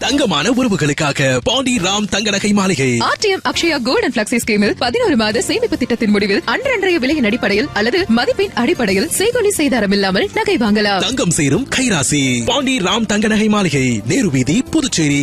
தங்கமான உறவுகளுக்காக பாண்டி ராம் தங்க நகை மாளிகை ஆர்டிஎம் அக்ஷயா கோல்டன் பிளக்ஸி ஸ்கீமில் பதினோரு மாத சேமிப்பு திட்டத்தின் முடிவில் அன்றன்றைய விலையின் அடிப்படையில் அல்லது மதிப்பின் அடிப்படையில் செய்கொலி செய்தாரம் இல்லாமல் நகை வாங்கலாம் தங்கம் சேரும் கைராசி பாண்டி ராம் தங்க நகை மாளிகை நேரு வீதி புதுச்சேரி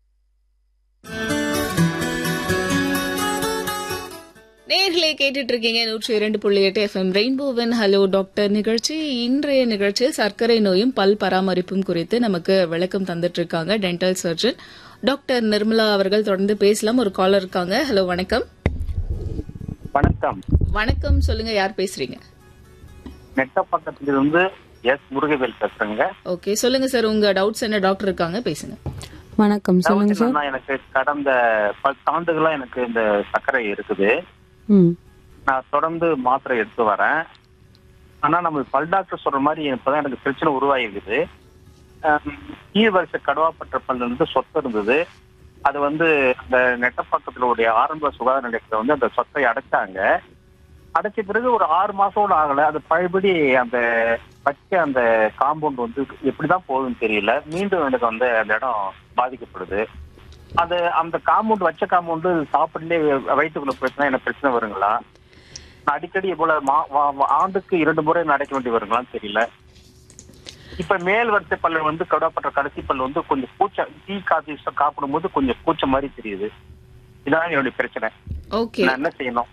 நேர்களே கேட்டுட்டு இருக்கீங்க நூற்றி இரண்டு புள்ளி எட்டு எஃப்எம் ரெயின்போவன் ஹலோ டாக்டர் நிகழ்ச்சி இன்றைய நிகழ்ச்சியில் சர்க்கரை நோயும் பல் பராமரிப்பும் குறித்து நமக்கு விளக்கம் தந்துட்டு இருக்காங்க டென்டல் சர்ஜன் டாக்டர் நிர்மலா அவர்கள் தொடர்ந்து பேசலாம் ஒரு காலர் இருக்காங்க ஹலோ வணக்கம் வணக்கம் வணக்கம் சொல்லுங்க யார் பேசுறீங்க நெட்ட பக்கத்திலிருந்து எஸ் முருகவேல் பேசுறேங்க ஓகே சொல்லுங்க சார் உங்க டவுட்ஸ் என்ன டாக்டர் இருக்காங்க பேசுங்க வணக்கம் சொல்லுங்க சார் என்னன்னா, எனக்கு கடந்த பத்து ஆண்டுகளா எனக்கு இந்த சர்க்கரை இருக்குது ம் நான் தொடர்ந்து மாத்திரை எடுத்து வரேன் ஆனா நம்ம பல் டாக்டர் சொல்ற மாதிரி இப்பதான் எனக்கு பிரச்சனை உருவாகிருக்குது ஆம், கீழ் வரிசை கடவாப்பட்ட பல் வந்து சொத்து இருந்தது அது வந்து அந்த நெட்டப்பாக்கத்துல உடைய ஆரம்ப சுகாதார நிலையத்துல வந்து அந்த சொத்தை அடைச்சாங்க அடைச்ச பிறகு ஒரு ஆறு மாசம் கூட ஆகல அது பழையபடி அந்த வச்ச அந்த காம்பவுண்ட் வந்து எப்படிதான் போகுதுன்னு தெரியல மீண்டும் எனக்கு வந்து அந்த இடம் பாதிக்கப்படுது அது அந்த காம்பவுண்ட் வச்ச காம்பவுண்டு சாப்பிடலே வயிற்றுக்குள்ள பிரச்சனை எனக்கு பிரச்சனை வருங்களா நான் அடிக்கடி போல மா- வா- வா- ஆண்டுக்கு இரண்டு முறை நடக்க வேண்டி வருங்களான்னு தெரியல இப்ப மேல் வரிசை பல்லு வந்து கடப்பட்ட கடைசி பல்லு வந்து கொஞ்சம் பூச்ச டீ காஃபி சாப்பிடும் போது கொஞ்சம் பூச்ச மாதிரி தெரியுது இதான் என்னுடைய பிரச்சனை ஓகே நான் என்ன செய்யணும்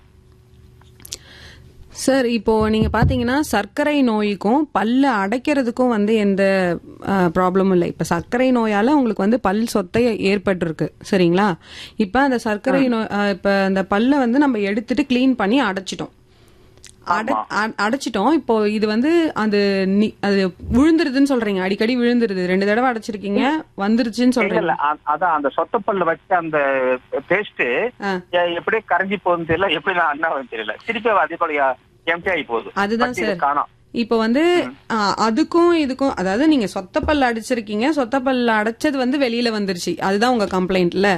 சார் இப்போ நீங்க பாத்தீங்கன்னா சர்க்கரை நோய்க்கும் பல்ல அடைக்கிறதுக்கும் வந்து எந்த ப்ராப்ளமும் இல்லை இப்ப சர்க்கரை நோயால உங்களுக்கு வந்து பல் சொத்தை ஏற்பட்டிருக்கு சரிங்களா இப்ப அந்த சர்க்கரை நோய் அஹ், இப்ப அந்த பல்ல வந்து நம்ம எடுத்துட்டு க்ளீன் பண்ணி அடைச்சிட்டோம் அடை- அ- அடைச்சிட்டோம் இப்போ இது வந்து அது நி- அது விழுந்துருதுன்னு சொல்றீங்க அடிக்கடி விழுந்துருது ரெண்டு தடவை அடைச்சிருக்கீங்க வந்துருச்சுன்னு இல்ல சொல்றீங்க இல்ல அ- அதான் அந்த சொத்தப்பல்ல வச்ச அந்த பேஸ்ட் ஆ. எப்படி கரைஞ்சி போகுதுன்னு தெரியல எப்படி நான் அண்ணா தெரியல திருப்பி அதே போல எம்டி ஆகி போகுது அதுதான் வச்சு இது சார். காணோம் இப்போ வந்து ஆ, அதுக்கும் இதுக்கும் அதாவது நீங்க சொத்தப்பல்ல அடிச்சிருக்கீங்க சொத்தப்பல்ல அடைச்சது வந்து வெளியில வந்துருச்சு அதுதான் உங்க கம்ப்ளைண்ட்ல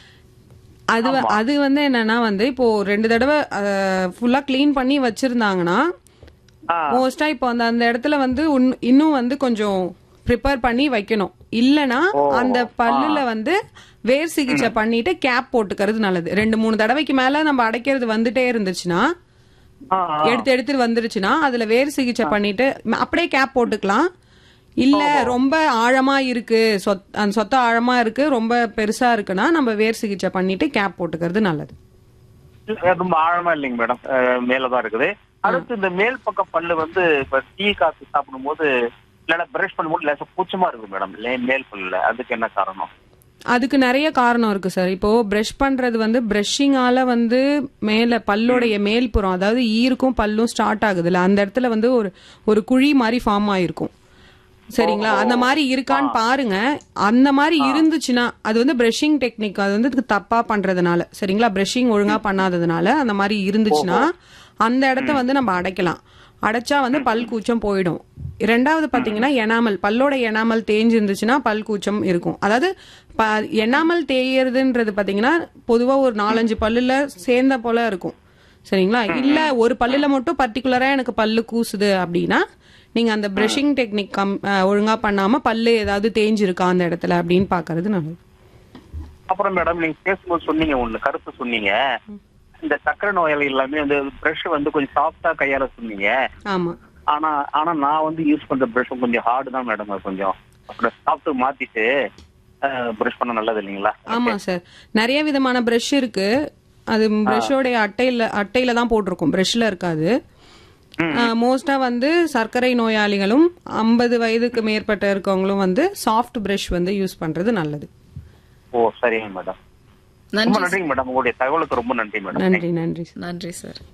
அது வ- அது வந்து என்னன்னா வந்து இப்போ ரெண்டு தடவை ஃபுல்லா க்ளீன் பண்ணி வச்சிருந்தாங்கன்னா ஆ. மோஸ்டா இப்போ அந்த அந்த இடத்துல வந்து உன்- இன்னும் வந்து கொஞ்சம் ப்ரிப்பேர் பண்ணி வைக்கணும் இல்லனா அந்த பல்லுல வந்து வேர் சிகிச்சை பண்ணிட்டு கேப் போட்டுக்கிறது நல்லது ரெண்டு மூணு தடவைக்கு மேல நம்ம அடைக்கிறது வந்துட்டே இருந்துச்சுன்னா ஆ, ஆ. எடுத்து எடுத்துட்டு வந்துருச்சுன்னா அதுல வேர் சிகிச்சை பண்ணிட்டு ம- அப்படியே கேப் போட்டுக்கலாம் இல்ல ரொம்ப ஆழமா இருக்கு சொத்- அந்த சொத்த ஆழமா இருக்கு ரொம்ப பெருசா இருக்குன்னா நம்ம வேர் சிகிச்சை பண்ணிட்டு கேப் போட்டுக்கிறது நல்லது இல்ல, ரொம்ப ஆழமா இல்லைங்க மேடம் மேலதான் இருக்குது அடுத்து இந்த மேல் பக்கம் பல்லு வந்து இப்ப டீ காஃபி சாப்பிடும் போது இல்லைன்னா பிரஷ் பண்ணும்போது லேசா கூச்சமா இருக்கு மேடம் மேல் பல்லுல அதுக்கு என்ன காரணம் அதுக்கு நிறைய காரணம் இருக்கு சார் இப்போ பிரஷ் பண்றது வந்து பிரஷிங்கால வந்து மேல பல்லோடைய மேல்புறம் அதாவது ஈருக்கும் பல்லும் ஸ்டார்ட் ஆகுதுல்ல அந்த இடத்துல வந்து ஒரு ஒரு குழி மாதிரி ஃபார்ம் ஆயிருக்கும் சரிங்களா அந்த மாதிரி இருக்கான்னு பாருங்க அந்த மாதிரி இருந்துச்சுன்னா அது வந்து பிரஷிங் டெக்னிக் அது வந்து இதுக்கு தப்பா பண்றதுனால சரிங்களா பிரஷிங் ஒழுங்கா பண்ணாததுனால அந்த மாதிரி இருந்துச்சுன்னா அந்த இடத்த வந்து நம்ம அடைக்கலாம் அடைச்சா வந்து பல் கூச்சம் போயிடும் ரெண்டாவது பாத்தீங்கன்னா எனாமல் பல்லோட எனாமல் தேஞ்சு இருந்துச்சுன்னா பல் கூச்சம் இருக்கும் அதாவது ப- எனாமல் தேயறதுன்றது பாத்தீங்கன்னா பொதுவா ஒரு நாலஞ்சு பல்லுல சேர்ந்த போல இருக்கும் சரிங்களா இல்ல ஒரு பல்லுல மட்டும் பர்டிகுலரா எனக்கு பல்லு கூசுது அப்படின்னா நீங்க அந்த பிரஷிங் டெக்னிக் கம் அஹ், ஒழுங்கா பண்ணாம பல்லு ஏதாவது தேஞ்சிருக்கா அந்த இடத்துல அப்படின்னு பாக்குறது நல்லது அப்புறம் மேடம் நீங்க பேசும்போது சொன்னீங்க ஒண்ணு கருத்து சொன்னீங்க இந்த சக்கரை நோயாளி எல்லாமே வந்து பிரஷ் வந்து கொஞ்சம் சாஃப்டா கையால சொன்னீங்க ஆமா ஆனா ஆனா நான் வந்து யூஸ் பண்ற பிரஷ் கொஞ்சம் ஹார்டு தான் மேடம் அது கொஞ்சம் அப்புறம் சாப்பிட்டு மாத்திட்டு பிரஷ் பண்ண நல்லது இல்லைங்களா ஆமா சார் நிறைய விதமான பிரஷ் இருக்கு அது பிரஷோடைய அட்டையில அட்டையில தான் போட்டிருக்கும் பிரஷ்ல இருக்காது மோஸ்டா வந்து சர்க்கரை நோயாளிகளும் ஐம்பது வயதுக்கு மேற்பட்ட இருக்கவங்களும் வந்து சாஃப்ட் பிரஷ் வந்து யூஸ் பண்றது நல்லது ஓ சரிங்க மேடம் ரொம்ப நன்றி நன்றிங்க மேடம் உங்களுடைய தகவலுக்கு ரொம்ப நன்றி மேடம் நன்றி நன்றி நன்றி சார்